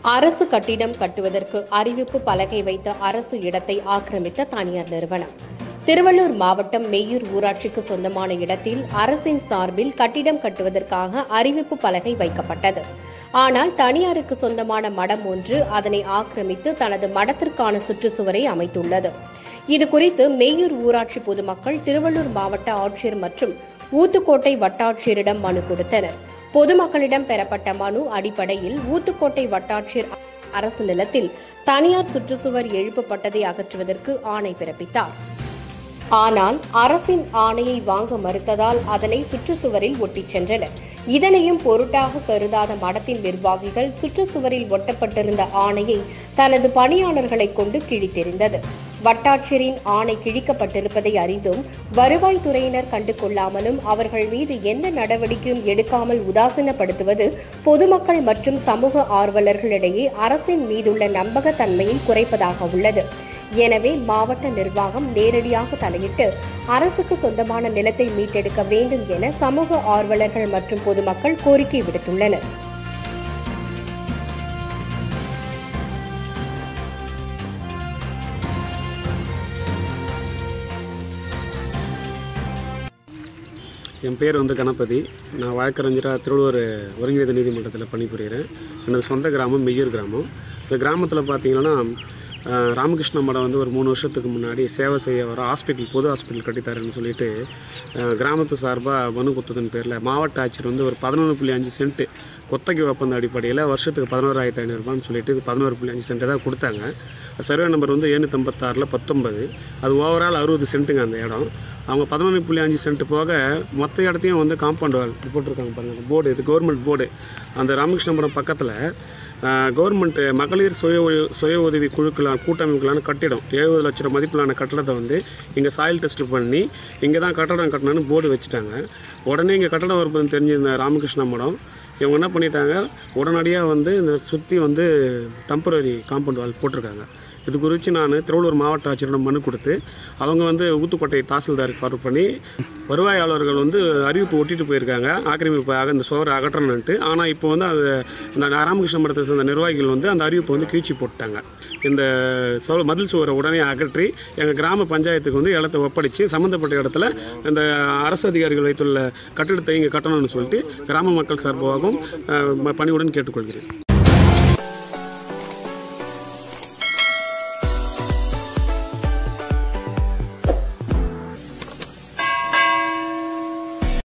அரசு கட்டிடம் கட்டுவதற்கு அறிவிப்பு பலகை வைத்த அரசு இடத்தை ஆக்கிரமித்த தனியார் நிறுவனம் திருவள்ளூர் மாவட்டம் மெய்யூர் ஊராட்சிக்கு சொந்தமான இடத்தில் அரசின் சார்பில் கட்டிடம் கட்டுவதற்காக அறிவிப்பு பலகை வைக்கப்பட்டது ஆனால் தனியாருக்கு சொந்தமான மடம் ஒன்று அதனை ஆக்கிரமித்து தனது மடத்திற்கான சுற்றுச்சுவரை அமைத்துள்ளது இதுகுறித்து மெய்யூர் ஊராட்சி பொதுமக்கள் திருவள்ளூர் மாவட்ட ஆட்சியர் மற்றும் ஊத்துக்கோட்டை வட்டாட்சியரிடம் மனு கொடுத்தனர் பொதுமக்களிடம் பெறப்பட்ட மனு அடிப்படையில் ஊத்துக்கோட்டை வட்டாட்சியர் அரசு நிலத்தில் தனியார் சுற்றுச்சுவர் எழுப்பப்பட்டதை அகற்றுவதற்கு ஆணை பிறப்பித்தார் ஆனால் அரசின் ஆணையை வாங்க மறுத்ததால் அதனை சுற்றுச்சுவரில் ஒட்டிச் சென்றனர் இதனையும் பொருட்டாக கருதாத மடத்தின் நிர்வாகிகள் சுற்றுச்சுவரில் ஒட்டப்பட்டிருந்த ஆணையை தனது பணியாளர்களை கொண்டு கிழித்தெறிந்தது வட்டாட்சியரின் ஆணை கிழிக்கப்பட்டிருப்பதை அறிந்தும் வருவாய்த்துறையினர் கண்டு கொள்ளாமலும் அவர்கள் மீது எந்த நடவடிக்கையும் எடுக்காமல் உதாசீனப்படுத்துவது பொதுமக்கள் மற்றும் சமூக ஆர்வலர்களிடையே அரசின் மீதுள்ள நம்பகத்தன்மையை குறைப்பதாக உள்ளது எனவே மாவட்ட நிர்வாகம் நேரடியாக தலையிட்டு அரசுக்கு சொந்தமான நிலத்தை மீட்டெடுக்க வேண்டும் என சமூக ஆர்வலர்கள் மற்றும் பொதுமக்கள் கோரிக்கை விடுத்துள்ளனர் என் பேர் வந்து கணபதி நான் வழக்கறிஞராக திருவள்ளூர் ஒருங்கிணைந்த நீதிமன்றத்தில் பணிபுரிகிறேன் எனது சொந்த கிராமம் மெய்யூர் கிராமம் இந்த கிராமத்தில் பார்த்தீங்கன்னா அஹ், ராமகிருஷ்ண மடம் வந்து ஒரு மூணு வருஷத்துக்கு முன்னாடி சேவை செய்ய வர ஹாஸ்பிட்டல் பொது ஹாஸ்பிட்டல் கட்டித்தரேன்னு சொல்லிட்டு அஹ், கிராமத்து சார்பாக மனு கொடுத்ததன் பேரில் மாவட்ட ஆட்சியர் வந்து ஒரு பதினொன்று புள்ளி அஞ்சு சென்ட்டு கொத்தகை ஒப்பந்த அடிப்படையில் வருஷத்துக்கு பதினோராயிரத்தி ஐநூறுரூபான்னு சொல்லிட்டு பதினோரு புள்ளி அஞ்சு சென்ட்டு தான் கொடுத்தாங்க சர்வே நம்பர் வந்து ஏழ்நூற்றம்பத்தாறில் பத்தொன்பது அது ஓவரால் அறுபது சென்ட்டுங்க அந்த இடம் அவங்க பதினொன்று புள்ளி அஞ்சு சென்ட் போக மொத்த இடத்தையும் வந்து காம்பவுண்ட் வால் போட்டிருக்காங்க பாருங்கள் போர்டு இது கவர்மெண்ட் போர்டு அந்த ராமகிருஷ்ணபுரம் பக்கத்தில் கவர்மெண்ட் மகளிர் சுய உதவி- சுய உதவி குழுக்களான கூட்டமைப்புகளான கட்டிடம் எழுபது லட்ச ரூபா மதிப்பிலான கட்டடத்தை வந்து இங்கே சாயில் டெஸ்ட் பண்ணி இங்கே தான் கட்டடம் கட்டணும்னு போர்டு வச்சுட்டாங்க உடனே இங்கே கட்டடம் வருதுன்னு தெரிஞ்சிருந்த ராமகிருஷ்ண மடம் இவங்க என்ன பண்ணிட்டாங்க உடனடியாக வந்து இந்த சுற்றி வந்து டெம்பரரி காம்பவுண்ட் வால் போட்டிருக்காங்க இது குறித்து நான் திருவள்ளூர் மாவட்ட ஆட்சியரிடம் மனு கொடுத்து அவங்க வந்து ஊத்துக்கோட்டை தாசில்தாருக்கு ஃபார்வர்ட் பண்ணி வருவாயாளர்கள் வந்து அறிவிப்பு ஒட்டிட்டு போயிருக்காங்க ஆக்கிரமிப்பாக இந்த சுவரை அகற்றணுன்ட்டு ஆனால் இப்போ வந்து அது இந்த ராமகிருஷ்ண மடத்தை சேர்ந்த நிர்வாகிகள் வந்து அந்த அறிவிப்பை வந்து கீழ்ச்சி போட்டாங்க இந்த சோ மதில் சுவரை உடனே அகற்றி எங்கள் கிராம பஞ்சாயத்துக்கு வந்து இடத்தை ஒப்படைச்சு சம்மந்தப்பட்ட இடத்துல இந்த அரசு அதிகாரிகள் வைத்துள்ள கட்டிடத்தை இங்கே கட்டணும்னு சொல்லிட்டு கிராம மக்கள் சார்பாகவும் அஹ், பணிவுடன் கேட்டுக்கொள்கிறேன்